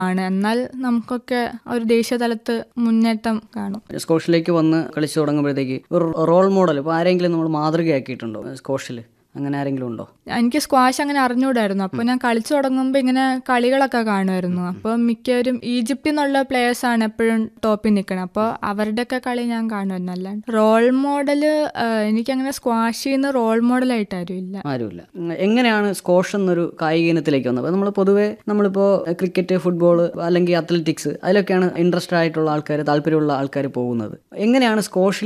ആണ് എന്നാൽ നമുക്കൊക്കെ ഒരു ദേശീയ തലത്ത് മുന്നേറ്റം കാണും സ്കോഷിലേക്ക് വന്ന് കളിച്ചു തുടങ്ങുമ്പോഴത്തേക്ക് ഒരു റോൾ മോഡൽ ഇപ്പോൾ ആരെങ്കിലും നമ്മൾ മാതൃകയാക്കിയിട്ടുണ്ടോ സ്കോഷിൽ അങ്ങനെ ആരെങ്കിലും ഉണ്ടോ എനിക്ക് സ്ക്വാഷ് അങ്ങനെ അറിഞ്ഞൂടായിരുന്നു അപ്പോൾ ഞാൻ കളിച്ചു തുടങ്ങുമ്പോൾ ഇങ്ങനെ കളികളൊക്കെ കാണുമായിരുന്നു അപ്പോൾ മിക്കവരും ഈജിപ്തിൽ നിന്നുള്ള പ്ലേയേഴ്സ് ആണ് എപ്പോഴും ടോപ്പിൽ നിൽക്കണം അപ്പോൾ അവരുടെയൊക്കെ കളി ഞാൻ കാണുമായിരുന്നു അല്ലാണ്ട് റോൾ മോഡൽ എനിക്കങ്ങനെ സ്ക്വാഷിൽ നിന്ന് റോൾ മോഡലായിട്ട് ആരും ഇല്ല ആരുമില്ല ഉം, എങ്ങനെയാണ് സ്കോഷ് എന്നൊരു കായിക ഇനത്തിലേക്ക് വന്നത് നമ്മൾ പൊതുവേ നമ്മളിപ്പോൾ ക്രിക്കറ്റ് ഫുട്ബോൾ അല്ലെങ്കിൽ അത്ലറ്റിക്സ് അതിലൊക്കെയാണ് ഇൻട്രസ്റ്റഡ് ആയിട്ടുള്ള ആൾക്കാർ താല്പര്യമുള്ള ആൾക്കാർ പോകുന്നത് എങ്ങനെയാണ് സ്കോഷിൽ